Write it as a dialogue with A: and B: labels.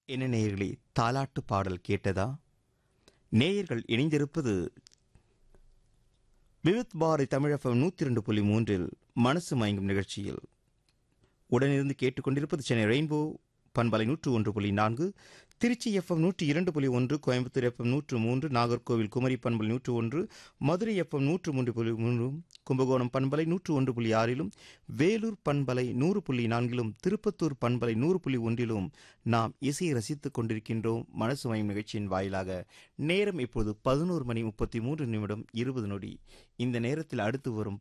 A: என்ன நேயர்களே தாலாட்டு பாடல் கேட்டதா நேயர்கள் இணைந்திருப்பது விவித் பாரதி தமிழகம் நூற்றி ரெண்டு புள்ளி மூன்றில் மனசு மயங்கும் நிகழ்ச்சியில் உடனிருந்து கேட்டுக்கொண்டிருப்பது சென்னை ரெயின்போ பண்பலை நூற்று ஒன்று புள்ளி நான்கு திருச்சி எஃப்எம் நூற்றி இரண்டு புள்ளி ஒன்று கோயம்புத்தூர் எஃப்எம் நூற்று மூன்று நாகர்கோவில் குமரி பண்பலை நூற்று ஒன்று மதுரை எஃப்எம் நூற்று மூன்று புள்ளி மூன்றும் கும்பகோணம் பண்பலை நூற்று ஒன்று புள்ளி ஆறிலும் வேலூர் பண்பலை நூறு புள்ளி நான்கிலும் திருப்பத்தூர் பண்பலை நூறு புள்ளி ஒன்றிலும் நாம் இசையை ரசித்துக் கொண்டிருக்கின்றோம் மனசு மயம் நிகழ்ச்சியின் வாயிலாக நேரம் இப்போது பதினோரு மணி முப்பத்தி மூன்று நிமிடம் இருபது நொடி இந்த நேரத்தில் அடுத்து வரும்